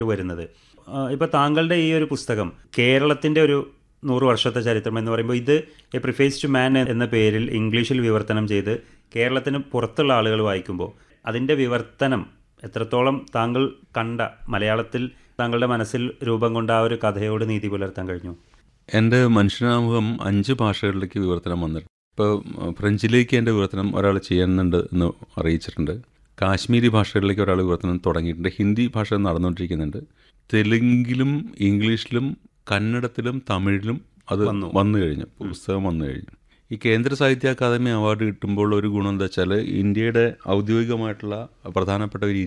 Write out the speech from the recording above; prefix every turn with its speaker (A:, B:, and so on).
A: വരുന്നത് ഇപ്പോൾ താങ്കളുടെ ഈ ഒരു പുസ്തകം കേരളത്തിൻ്റെ ഒരു നൂറ് വർഷത്തെ ചരിത്രം എന്ന് പറയുമ്പോൾ ഇത് എ പ്രിഫേസ് ടു മാൻ എന്ന പേരിൽ ഇംഗ്ലീഷിൽ വിവർത്തനം ചെയ്ത് കേരളത്തിന് പുറത്തുള്ള ആളുകൾ വായിക്കുമ്പോൾ അതിൻ്റെ വിവർത്തനം എത്രത്തോളം താങ്കൾ കണ്ട മലയാളത്തിൽ താങ്കളുടെ മനസ്സിൽ രൂപം കൊണ്ട ആ ഒരു കഥയോട് നീതി പുലർത്താൻ കഴിഞ്ഞു
B: എൻ്റെ മനുഷ്യനാമുഖം അഞ്ച് ഭാഷകളിലേക്ക് വിവർത്തനം വന്നിട്ടുണ്ട് ഇപ്പോൾ ഫ്രഞ്ചിലേക്ക് എൻ്റെ വിവർത്തനം ഒരാൾ ചെയ്യുന്നുണ്ട് എന്ന് അറിയിച്ചിട്ടുണ്ട് കാശ്മീരി ഭാഷകളിലേക്ക് ഒരാൾ വിവർത്തനം തുടങ്ങിയിട്ടുണ്ട് ഹിന്ദി ഭാഷ നടന്നുകൊണ്ടിരിക്കുന്നുണ്ട് തെലുങ്കിലും ഇംഗ്ലീഷിലും കന്നഡത്തിലും തമിഴിലും അത്
A: വന്നു.
B: വന്നു കഴിഞ്ഞു പുസ്തകം വന്നു കഴിഞ്ഞു ഈ കേന്ദ്ര സാഹിത്യ അക്കാദമി അവാർഡ് കിട്ടുമ്പോൾ ഒരു ഗുണം എന്താ വെച്ചാൽ ഇന്ത്യയുടെ ഔദ്യോഗികമായിട്ടുള്ള പ്രധാനപ്പെട്ട ഒരു